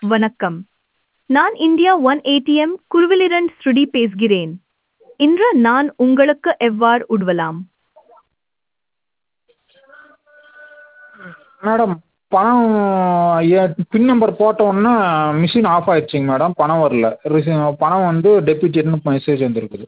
வணக்கம் நான் India one ATM குருவிலிரண்ட் ஸ்ருதி பேசுகிறேன் இன்று நான் உங்களுக்கு எவ்வாறு உதவலாம் மேடம் பணம் என் பின் நம்பர் போட்ட உடனே மிஷின் ஆஃப் ஆயிடுச்சுங்க மேடம் பணம் வரல ரிசி பணம் வந்து டெபிட்டட்னு மெசேஜ் வந்திருக்குது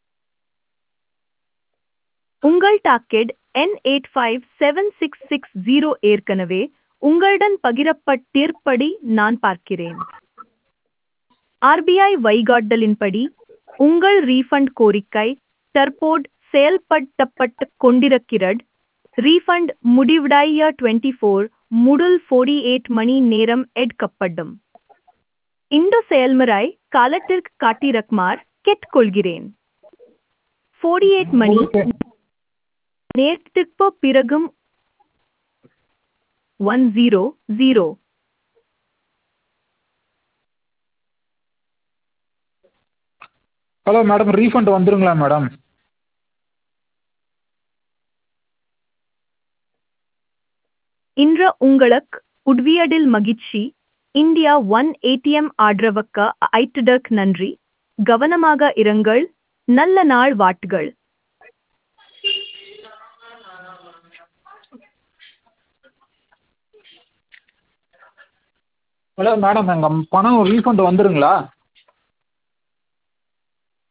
உங்கள் டாக்கெட் என் eight five seven six six zero ஏற்கனவே உங்களுடன் பகிரப்பட்டிருப்படி நான் பார்க்கிறேன் ஆர்பிஐ வழிகாட்டலின்படி உங்கள் ரீஃபண்ட் கோரிக்கை தற்போது செயல்படுத்தப்பட்டு கொண்டிருக்கிறது ரீஃபண்ட் முடிவடைய டுவெண்ட்டி ஃபோர் முதல் ஃபோர்டி எயிட் மணி நேரம் எடுக்கப்படும் இந்த செயல்முறை காலத்திற்கு காட்டிருக்குமாறு கேட்டுக்கொள்கிறேன் ஃபோர்டி எயிட் மணி ஓகே நேரத்திற்கு பிறகும் one zero zero hello madam refund வந்துருங்களா மேடம் இன்று உங்களுக்கு உதவியதில் மகிழ்ச்சி இந்தியா ஒன் ஏடிஎம் ஆதரவுக்கு ஐட்டதற்கு நன்றி கவனமாக இருங்கள் நல்ல நாள் வாட்டுகள் ஹலோ மேடம் எங்கள் பணம் ரீஃபண்ட் வந்துருங்களா